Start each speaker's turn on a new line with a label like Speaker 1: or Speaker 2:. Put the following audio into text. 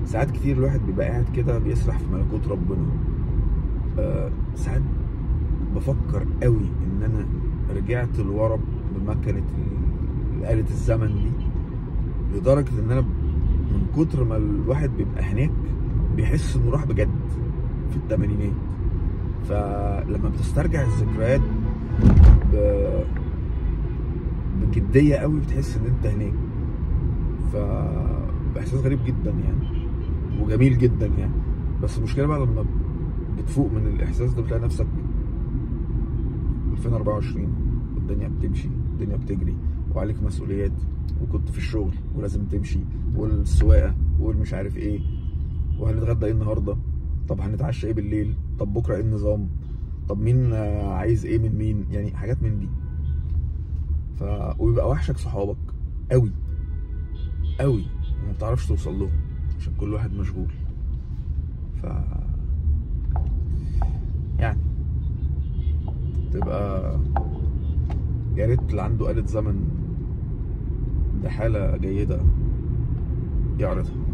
Speaker 1: ساعات كتير الواحد بيبقى قاعد كده بيسرح في ملكوت ربنا آه ساعات بفكر قوي ان انا رجعت لورا بمكنه ال- آلة الزمن دي لدرجه ان انا من كتر ما الواحد بيبقى هناك بيحس انه راح بجد في الثمانينات فلما بتسترجع الذكريات ب... بجديه قوي بتحس ان انت هناك ف احساس غريب جدا يعني وجميل جدا يعني بس المشكله بقى لما بتفوق من الاحساس ده بتلاقي نفسك 2024 والدنيا بتمشي الدنيا بتجري وعليك مسؤوليات وكنت في الشغل ولازم تمشي والسواقه والمش عارف ايه وهنتغدى ايه النهارده طب هنتعشى ايه بالليل طب بكره ايه النظام طب مين آه، عايز ايه من مين يعني حاجات من دي ف ويبقى وحشك صحابك قوي قوي ما بتعرفش توصل لهم عشان كل واحد مشغول ف يعني تبقى يا ريت اللي عنده آلة زمن بحالة جيدة يعرضها